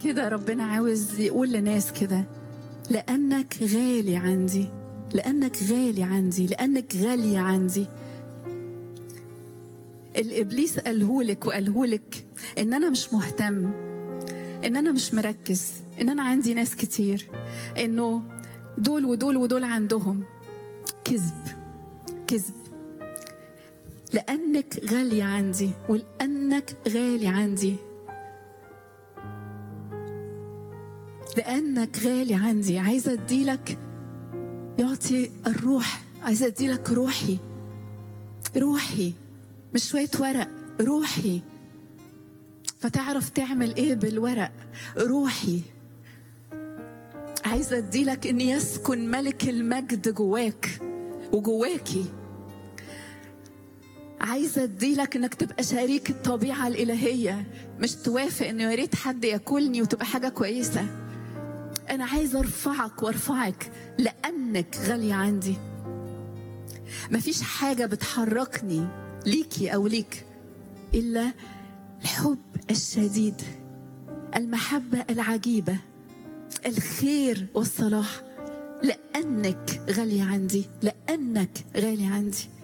كده ربنا عاوز يقول لناس كده لأنك غالي عندي لأنك غالي عندي لأنك غالية عندي الإبليس قالهولك وقالهولك إن أنا مش مهتم إن أنا مش مركز إن أنا عندي ناس كتير إنه دول ودول ودول عندهم كذب كذب لأنك غالية عندي ولأنك غالي عندي لأنك غالي عندي عايزة أديلك يعطي الروح عايزة أديلك روحي روحي مش شوية ورق روحي فتعرف تعمل ايه بالورق روحي عايزة اديلك ان يسكن ملك المجد جواك وجواكي عايزة اديلك انك تبقى شريك الطبيعة الالهية مش توافق انه يا ريت حد ياكلني وتبقى حاجة كويسة انا عايزة ارفعك وارفعك لانك غالية عندي مفيش حاجة بتحركني ليكي او ليك الا الحب الشديد المحبة العجيبة الخير والصلاح لأنك غالية عندي لأنك غالي عندي